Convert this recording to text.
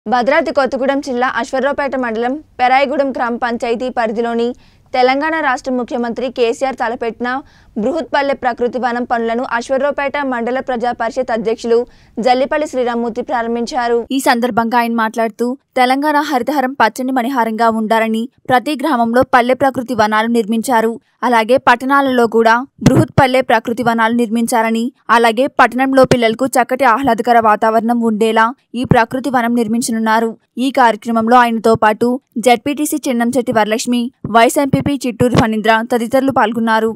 భద్రాద్రి కొత్తగూడెం జిల్లా అశ్వరావుపేట మండలం పెరాయిగూడెం గ్రామ పంచాయతీ పరిధిలోని తెలంగాణ రాష్ట్ర ముఖ్యమంత్రి కేసీఆర్ తలపెట్టిన బృహత్పల్లె ప్రకృతి వనం పనులను అశ్వరావుపేట మండల ప్రజా పరిషత్ అధ్యక్షులు జల్లిపల్లి శ్రీరామ్మూర్తి ప్రారంభించారు ఈ సందర్భంగా ఆయన మాట్లాడుతూ తెలంగాణ హరితహారం పచ్చని మణిహారంగా ఉండాలని ప్రతి గ్రామంలో పల్లె ప్రకృతి వనాలు నిర్మించారు అలాగే పట్టణాలలో కూడా బృహత్ పల్లె ప్రకృతి వనాలు నిర్మించారని అలాగే పట్టణంలో పిల్లలకు చక్కటి ఆహ్లాదకర వాతావరణం ఉండేలా ఈ ప్రకృతి వనం నిర్మించనున్నారు ఈ కార్యక్రమంలో ఆయనతో పాటు ZPTC Chinnamsetti Varalakshmi vice MPP Chitturu Phanindra తదితరులు పాల్గొన్నారు